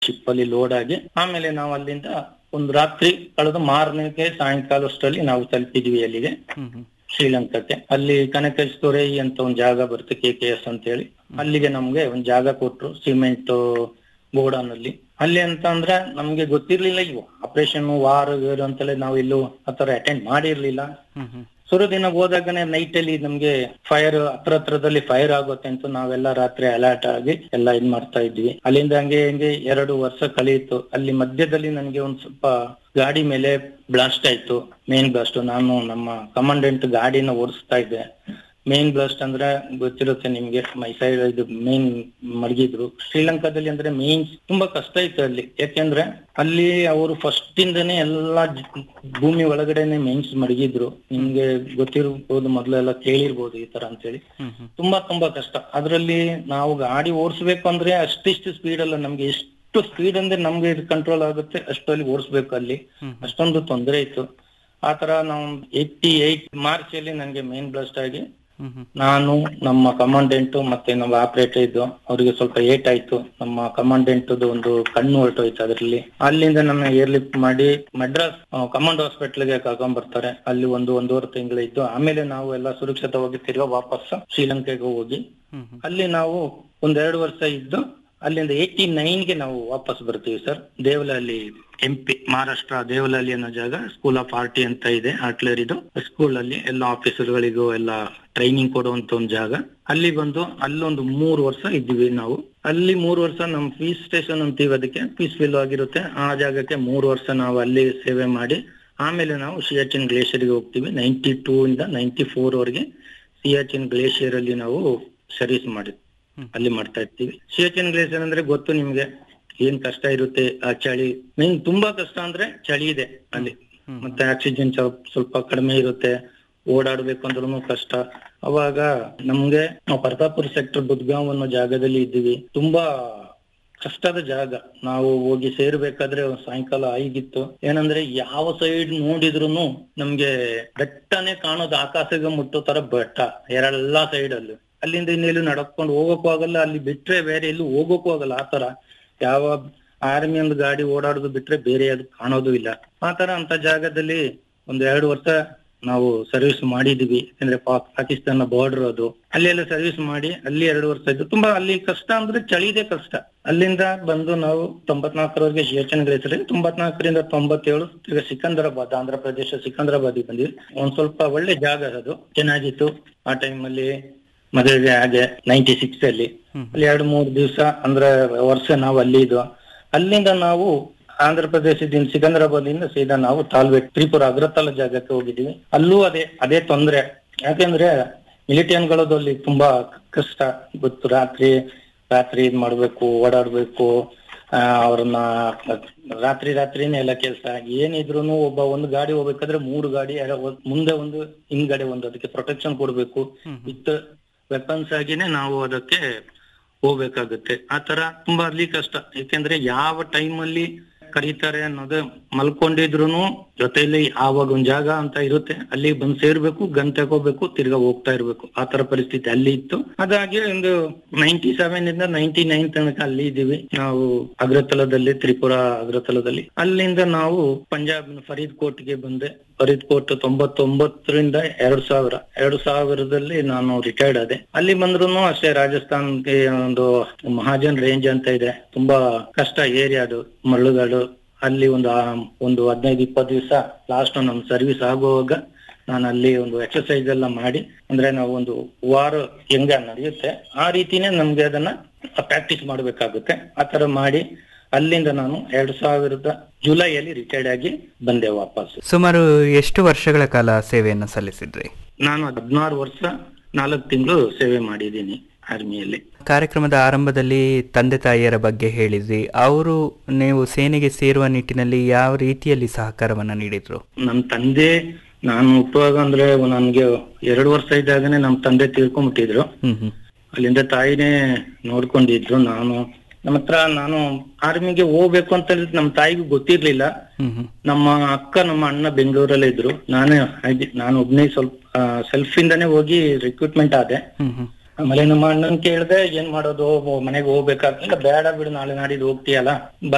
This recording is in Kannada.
ಶಿಪ್ ಅಲ್ಲಿ ಲೋಡ್ ಆಗಿ ಆಮೇಲೆ ನಾವು ಅಲ್ಲಿಂದ ಒಂದು ರಾತ್ರಿ ಕಳೆದು ಮಾರನೆಗೆ ಸಾಯಂಕಾಲ ಅಷ್ಟರಲ್ಲಿ ನಾವು ತಲುಪಿದ್ವಿ ಅಲ್ಲಿಗೆ ಹ್ಮ್ ಹ್ಮ್ ಶ್ರೀಲಂಕಾಕ್ಕೆ ಅಲ್ಲಿ ಕನಕೇಶ್ವರಿ ಅಂತ ಒಂದು ಜಾಗ ಬರುತ್ತೆ ಕೆ ಕೆ ಎಸ್ ಅಂತ ಹೇಳಿ ಅಲ್ಲಿಗೆ ನಮ್ಗೆ ಒಂದ್ ಜಾಗ ಕೊಟ್ರು ಸಿಮೆಂಟ್ ಗೋಡನ್ ಅಲ್ಲಿ ಅಲ್ಲಿ ಅಂತ ಅಂದ್ರೆ ನಮ್ಗೆ ಗೊತ್ತಿರ್ಲಿಲ್ಲ ಇವು ಆಪರೇಷನ್ ವಾರ್ ಗೀರ್ ಅಂತೆಲ್ಲ ನಾವು ಎಲ್ಲೂ ಆತರ ಅಟೆಂಡ್ ಮಾಡಿರ್ಲಿಲ್ಲ ಹ್ಮ್ ಹ್ಮ್ ಶುರು ದಿನ ಹೋದಾಗನೆ ನೈಟ್ ಅಲ್ಲಿ ನಮ್ಗೆ ಫೈರ್ ಹತ್ರ ಹತ್ರದಲ್ಲಿ ಫೈರ್ ಆಗುತ್ತೆ ಅಂತ ನಾವೆಲ್ಲ ರಾತ್ರಿ ಅಲರ್ಟ್ ಆಗಿ ಎಲ್ಲ ಇದ್ ಮಾಡ್ತಾ ಇದ್ವಿ ಅಲ್ಲಿಂದ ಹಂಗೆ ಹಂಗೆ ಎರಡು ವರ್ಷ ಕಳೆಯಿತು ಅಲ್ಲಿ ಮಧ್ಯದಲ್ಲಿ ನನಗೆ ಒಂದ್ ಸ್ವಲ್ಪ ಗಾಡಿ ಮೇಲೆ ಬ್ಲಾಸ್ಟ್ ಆಯ್ತು ಮೇನ್ ಬ್ಲಾಸ್ಟ್ ನಾನು ನಮ್ಮ ಕಮಾಂಡೆಂಟ್ ಗಾಡಿನ ಓಡಿಸ್ತಾ ಇದ್ದೆ ಮೇನ್ ಬ್ಲಾಸ್ಟ್ ಅಂದ್ರೆ ಗೊತ್ತಿರುತ್ತೆ ನಿಮ್ಗೆ ಮೈ ಸೈಡ್ ಇದು ಮೇನ್ ಮಡಗಿದ್ರು ಶ್ರೀಲಂಕಾದಲ್ಲಿ ಅಂದ್ರೆ ಮೇನ್ ತುಂಬಾ ಕಷ್ಟ ಇತ್ತು ಅಲ್ಲಿ ಯಾಕೆಂದ್ರೆ ಅಲ್ಲಿ ಅವರು ಫಸ್ಟ್ ಇಂದನೇ ಎಲ್ಲಾ ಜ- ಭೂಮಿ ಒಳಗಡೆನೆ ಮೇನ್ಸ್ ಮಡಗಿದ್ರು ನಿಮ್ಗೆ ಗೊತ್ತಿರ್ಬೋದು ಮೊದ್ಲೆಲ್ಲ ಕೇಳಿರ್ಬೋದು ಈ ತರ ಅಂತೇಳಿ ಹ್ಮ್ ಹ್ಮ್ ತುಂಬಾ ತುಂಬಾ ಕಷ್ಟ ಅದ್ರಲ್ಲಿ ನಾವು ಗಾಡಿ ಓಡಿಸ್ಬೇಕು ಅಂದ್ರೆ ಅಷ್ಟಿಷ್ಟು ಸ್ಪೀಡ್ ಅಲ್ಲ ನಮ್ಗೆ ಎಷ್ಟು ಸ್ಪೀಡ್ ಅಂದ್ರೆ ನಮ್ಗೆ ಇದು ಕಂಟ್ರೋಲ್ ಆಗುತ್ತೆ ಅಷ್ಟಲ್ಲಿ ಓಡಿಸ್ಬೇಕು ಅಲ್ಲಿ ಹ್ಮ್. ಅಷ್ಟೊಂದು ತೊಂದರೆ ಇತ್ತು ಆತರ ನಾವು ಏಯ್ಟಿ ಏಯ್ಟ್ ಮಾರ್ಚ್ ಅಲ್ಲಿ ನನಗೆ ಮೇನ್ ಬ್ಲಾಸ್ಟ್ ಆಗಿ ಹ್ಮ್ ಹ್ಮ್ ನಾನು ನಮ್ಮ ಕಮಾಂಡೆಂಟ್ ಮತ್ತೆ ನಮ್ಮ ಆಪರೇಟರ್ ಇದ್ದು ಅವರಿಗೆ ಸ್ವಲ್ಪ ಏಟ್ ಆಯ್ತು ನಮ್ಮ ಕಮಾಂಡೆಂಟ್ ಒಂದು ಕಣ್ಣು ಹೊರಟೋಯ್ತು ಅದರಲ್ಲಿ ಅಲ್ಲಿಂದ ನನ್ನ ಏರ್ ಲಿಫ್ಟ್ ಮಾಡಿ ಮಡ್ರಾಸ್ ಕಮಾಂಡ್ ಹಾಸ್ಪಿಟಲ್ಗೆ ಕರ್ಕೊಂಡ್ ಬರ್ತಾರೆ ಅಲ್ಲಿ ಒಂದು ಒಂದೂವರೆ ತಿಂಗಳು ಇದ್ದು ಆಮೇಲೆ ನಾವು ಎಲ್ಲ ಸುರಕ್ಷಿತವಾಗಿ ತಿರ್ಗಾ ವಾಪಸ್ ಶ್ರೀಲಂಕೆಗೆ ಹೋಗಿ ಹ್ಮ್ ಹ್ಮ್ ಅಲ್ಲಿ ನಾವು ಒಂದೆರಡು ವರ್ಷ ಇದ್ದು ಅಲ್ಲಿಂದ ಏಯ್ಟಿ ಗೆ ನಾವು ವಾಪಸ್ ಬರ್ತೀವಿ sir Devalahalli M P Maharashtra Devalahalli ಅನ್ನೋ ಜಾಗ ಸ್ಕೂಲ್ ಆಫ್ ಆರ್ಟಿ ಅಂತ ಇದೆ ಆರ್ಟ್ಲರಿದು ಸ್ಕೂಲ್ ಅಲ್ಲಿ ಎಲ್ಲ ಆಫೀಸರ್ಗಳಿಗೂ ಎಲ್ಲ ಟ್ರೈನಿಂಗ್ ಕೊಡುವಂತ ಒಂದು ಜಾಗ ಅಲ್ಲಿ ಬಂದು ಅಲ್ಲೊಂದು ಮೂರು ವರ್ಷ ಇದ್ವಿ ನಾವು ಅಲ್ಲಿ ಮೂರು ವರ್ಷ ನಮ್ ಪೀಸ್ ಸ್ಟೇಷನ್ ಅಂತೀವಿ ಅದಕ್ಕೆ ಪೀಸ್ಫುಲ್ ಆಗಿರುತ್ತೆ ಆ ಜಾಗಕ್ಕೆ ಮೂರು ವರ್ಷ ನಾವು ಅಲ್ಲಿ ಸೇವೆ ಮಾಡಿ ಆಮೇಲೆ ನಾವು ಸಿಯಾಚಿನ್ ಗ್ಲೇಷಿಯರ್ಗೆ ಹೋಗ್ತೀವಿ ನೈಂಟಿ ಟೂ ಇಂದ ನೈಂಟಿ ಫೋರ್ ವರೆಗೆ ಸಿಯಾಚಿನ್ ಗ್ಲೇಷಿಯರ್ ಅಲ್ಲಿ ನಾವು ಸರ್ವಿಸ್ ಮಾಡಿದ್ವಿ ಹ್ಮ್. ಅಲ್ಲಿ ಮಾಡ್ತಾ ಇರ್ತೀವಿ ಸಿಯಾಚಿನ್ ಗ್ಲೇಷಿಯರ್ ಅಂದ್ರೆ ಗೊತ್ತು ನಿಮ್ಗೆ ಏನ್ ಕಷ್ಟ ಇರುತ್ತೆ ಆ ಚಳಿ ಮೀನ್ ತುಂಬಾ ಕಷ್ಟ ಅಂದ್ರೆ ಚಳಿ ಇದೆ ಅಲ್ಲಿ ಹ್ಮ್. ಮತ್ತೆ ಆಕ್ಸಿಜನ್ ಸ್ವಲ್ಪ ಕಡಿಮೆ ಇರುತ್ತೆ ಓಡಾಡ್ಬೇಕು ಅಂದ್ರೂ ಕಷ್ಟ ಅವಾಗ ನಮ್ಗೆ ನಾವು ಪ್ರತಾಪುರ ಸೆಕ್ಟರ್ ಬುದ್ಗಾಂವ್ ಅನ್ನೋ ಜಾಗದಲ್ಲಿ ಇದ್ದೀವಿ ತುಂಬಾ ಕಷ್ಟದ ಜಾಗ ನಾವು ಹೋಗಿ ಸೇರ್ಬೇಕಾದ್ರೆ ಒಂದ್ ಸಾಯಂಕಾಲ ಆಗಿತ್ತು ಏನಂದ್ರೆ ಯಾವ ಸೈಡ್ ನೋಡಿದ್ರು ನಮ್ಗೆ ಬೆಟ್ಟನೆ ಕಾಣೋದು ಆಕಾಶಕ್ಕೆ ಮುಟ್ಟೋ ತರ ಬೆಟ್ಟ ಎರಡೆಲ್ಲಾ ಸೈಡ್ ಅಲ್ಲಿ ಅಲ್ಲಿಂದ ಇನ್ನೆಲ್ಲೂ ನಡ್ಕೊಂಡು ಹೋಗೋಕ್ಕೂ ಆಗಲ್ಲ ಅಲ್ಲಿ ಬಿಟ್ರೆ ಬೇರೆ ಎಲ್ಲೂ ಹೋಗೋಕ್ಕೂ ಆಗಲ್ಲ ಆತರ ಯಾವ ಆರ್ಮಿ ಒಂದು ಗಾಡಿ ಓಡಾಡೋದು ಬಿಟ್ರೆ ಬೇರೆ ಅದು ಕಾಣೋದು ಇಲ್ಲ ಆತರ ಅಂತ ಜಾಗದಲ್ಲಿ ಒಂದ್ ಎರಡು ವರ್ಷ ನಾವು ಸರ್ವಿಸ್ ಮಾಡಿದೀವಿ ಯಾಕಂದ್ರೆ ಪಾಕ್ ಪಾಕಿಸ್ತಾನ ಬಾರ್ಡರ್ ಅದು ಅಲ್ಲೆಲ್ಲ ಸರ್ವಿಸ್ ಮಾಡಿ ಅಲ್ಲಿ ಎರಡು ವರ್ಷ ಇದ್ದು ತುಂಬಾ ಅಲ್ಲಿ ಕಷ್ಟ ಅಂದ್ರೆ ಚಳಿದೆ ಕಷ್ಟ ಅಲ್ಲಿಂದ ಬಂದು ನಾವು ತೊಂಬತ್ನಾಲ್ಕರವರೆಗೆ ಯೋಚನೆಗಳಿದ್ರೆ ತೊಂಬತ್ನಾಲ್ಕರಿಂದ ತೊಂಬತ್ತೇಳು ಈಗ ಸಿಕಂದರಾಬಾದ್ ಆಂಧ್ರ ಪ್ರದೇಶ ಸಿಕಂದರಾಬಾದಿಗೆ ಬಂದ್ವಿ ಒಂದ್ ಸ್ವಲ್ಪ ಒಳ್ಳೆ ಜಾಗ ಅದು ಚೆನ್ನಾಗಿತ್ತು ಆ time ಅಲ್ಲಿ ಮದುವೆಗೆ ಹಾಗೆ ನೈಂಟಿ ಸಿಕ್ಸ್ ಅಲ್ಲಿ ಹ್ಮ್. ಅಲ್ಲಿ ಎರಡು ಮೂರು ದಿವಸ ಅಂದ್ರೆ ವರ್ಷ ನಾವು ಅಲ್ಲಿ ಇದ್ವು ಅಲ್ಲಿಂದ ನಾವು ಆಂಧ್ರ ಪ್ರದೇಶದಿಂದ ಸಿಕಂದರಾಬಾದಿಂದ ಸೀದಾ ನಾವು ತಾಲ್ಬೇಟ್ ತ್ರಿಪುರ ಅಗ್ರತಲ ಜಾಗಕ್ಕೆ ಹೋಗಿದ್ದೀವಿ ಅಲ್ಲೂ ಅದೇ ಅದೇ ತೊಂದ್ರೆ ಯಾಕೆಂದ್ರೆ ಮಿಲಿಟಿಯನ್ಗಳದ್ದು ಅಲ್ಲಿ ತುಂಬಾ ಕಷ್ಟ ಗೊತ್ತು ರಾತ್ರಿ ರಾತ್ರಿ ಇದ್ ಮಾಡ್ಬೇಕು ಓಡಾಡ್ಬೇಕು ಆ, ಅವ್ರನ್ನ ರಾತ್ರಿ ರಾತ್ರಿನೇ ಎಲ್ಲ ಕೆಲಸ ಏನಿದ್ರು ಒಬ್ಬ ಒಂದು ಗಾಡಿ ಹೋಗ್ಬೇಕಾದ್ರೆ ಮೂರು ಗಾಡಿ ಎಡ- ಒಂದ್- ಮುಂದೆ ಒಂದು ಹಿಂದ್ಗಡೆ ಒಂದು ಅದಕ್ಕೆ ಪ್ರೊಟೆಕ್ಷನ್ ಕೊಡ್ಬೇಕು ಹ್ಮ್ ಹ್ಮ್. ವಿತ್ ವೆಪನ್ಸ್ ಆಗಿನೇ ನಾವು ಅದಕ್ಕೆ ಹೋಗ್ಬೇಕಾಗುತ್ತೆ ಆ ತರ ತುಂಬಾ ಅಲ್ಲಿ ಕಷ್ಟ ಯಾಕೆಂದ್ರೆ ಯಾವ time ಅಲ್ಲಿ ಕರೀತಾರೆ ಅನ್ನೋದು ಮಲ್ಕೊಂಡಿದ್ರು ಜೊತೆಲಿ ಆವಾಗ ಒಂದ್ ಜಾಗ ಅಂತ ಇರುತ್ತೆ ಅಲ್ಲಿ ಬಂದ್ ಸೇರ್ಬೇಕು ಗನ್ ತಗೋಬೇಕು ತಿರ್ಗಾ ಹೋಗ್ತಾ ಇರ್ಬೇಕು ಆ ತರ ಪರಿಸ್ಥಿತಿ ಅಲ್ಲಿ ಇತ್ತು ಅದಾಗಿ ಒಂದು ನೈಂಟಿ ಸೆವೆನ್ ಇಂದ ನೈಂಟಿ ನೈನ್ ತನಕ ಅಲ್ಲಿ ಇದ್ದೀವಿ ನಾವು ಅಗ್ರತಲದಲ್ಲಿ ತ್ರಿಪುರ ಅಗ್ರತಲದಲ್ಲಿ ಅಲ್ಲಿಂದ ನಾವು ಪಂಜಾಬ್ ಫರೀದ್ ಕೋಟ್ಗೆ ಬಂದೆ ಫರೀದ್ ಕೋಟ್ ತೊಂಬತ್ತೊಂಬತ್ತರಿಂದ ಎರಡ್ ಸಾವಿರ ಎರಡು ಸಾವಿರದಲ್ಲಿ ನಾನು ರಿಟೈರ್ಡ್ ಆದೆ ಅಲ್ಲಿ ಬಂದ್ರು ಅಷ್ಟೇ ರಾಜಸ್ಥಾನ್ಗೆ ಒಂದು ಮಹಾಜನ್ ರೇಂಜ್ ಅಂತ ಇದೆ ತುಂಬಾ ಕಷ್ಟ ಏರಿಯಾ ಅದು ಮರಳುಗಾಡು ಅಲ್ಲಿ ಒಂದು ಆ- ಒಂದು ಹದಿನೈದು ಇಪ್ಪತ್ತು ದಿವಸ ಲಾಸ್ಟ್ ನಮ್ ಸರ್ವಿಸ್ ಆಗುವಾಗ ನಾನು ಅಲ್ಲಿ ಒಂದು ಎಕ್ಸರ್ಸೈಸ್ ಎಲ್ಲ ಮಾಡಿ ಅಂದ್ರೆ ನಾವು ಒಂದು ವಾರ ಹೆಂಗ ನಡೆಯುತ್ತೆ ಆ ರೀತಿನೇ ನಮ್ಗೆ ಅದನ್ನ ಪ್ರಾಕ್ಟೀಸ್ ಮಾಡ್ಬೇಕಾಗುತ್ತೆ ಆ ತರ ಮಾಡಿ ಅಲ್ಲಿಂದ ನಾನು ಎರಡ್ ಸಾವಿರದ ಜುಲೈಯಲ್ಲಿ ರಿಟೈರ್ಡ್ ಆಗಿ ಬಂದೆ ವಾಪಸ್ ಸುಮಾರು ಎಷ್ಟು ವರ್ಷಗಳ ಕಾಲ ಸೇವೆಯನ್ನು ಸಲ್ಲಿಸಿದ್ರಿ ನಾನು ಹದಿನಾರು ವರ್ಷ ನಾಲ್ಕು ತಿಂಗಳು ಸೇವೆ ಮಾಡಿದ್ದೀನಿ ಆರ್ಮಿಯಲ್ಲಿ ಕಾರ್ಯಕ್ರಮದ ಆರಂಭದಲ್ಲಿ ತಂದೆ ತಾಯಿಯರ ಬಗ್ಗೆ ಹೇಳಿದ್ರಿ ಅವರು ನೀವು ಸೇನೆಗೆ ಸೇರುವ ನಿಟ್ಟಿನಲ್ಲಿ ಯಾವ ರೀತಿಯಲ್ಲಿ ಸಹಕಾರವನ್ನ ನೀಡಿದ್ರು ನಮ್ ತಂದೆ ನಾನು ಹುಟ್ಟುವಾಗ ಅಂದ್ರೆ ನನ್ಗೆ ಎರಡು ವರ್ಷ ಇದ್ದಾಗನೆ ನಮ್ ತಂದೆ ತೀರ್ಕೊಂಡ್ಬಿಟ್ಟಿದ್ರು ಹ್ಮ್ ಹ್ಮ್ ಅಲ್ಲಿಂದ ತಾಯಿನೇ ನೋಡ್ಕೊಂಡಿದ್ರು ನಾನು ನಮ್ಮ ಹತ್ರ ನಾನು ಆರ್ಮಿಗೆ ಹೋಗ್ಬೇಕು ಅಂತ ಹೇಳಿದ್ ನಮ್ ತಾಯಿಗೂ ಗೊತ್ತಿರ್ಲಿಲ್ಲ ಹ್ಮ್ ಹ್ಮ್ ನಮ್ಮ ಅಕ್ಕ ನಮ್ಮ ಅಣ್ಣ ಬೆಂಗಳೂರಲ್ಲೇ ಇದ್ರು ನಾನೇ ಆಗಿ- ನಾನು ಒಬ್ನೇ ಸ್ವಲ್ಪ ಸೆಲ್ಫ್ ಇಂದಾನೆ ಹೋಗಿ ರಿಕ್ರೂಟ್ಮೆಂಟ್ ಆದೆ ಹ್ಮ್ ಹ್ಮ್ ಆಮೇಲೆ ನಮ್ಮ ಅಣ್ಣನ್ ಕೇಳ್ದೆ ಏನ್ ಮಾಡೋದು ಮನೆಗೆ ಹೋಗ್ಬೇಕಾಗ್ಲಿಲ್ಲ ಬೇಡ ಬಿಡು ನಾಳೆ ನಾಡಿದ್ದು ಹೋಗ್ತೀಯಲ್ಲ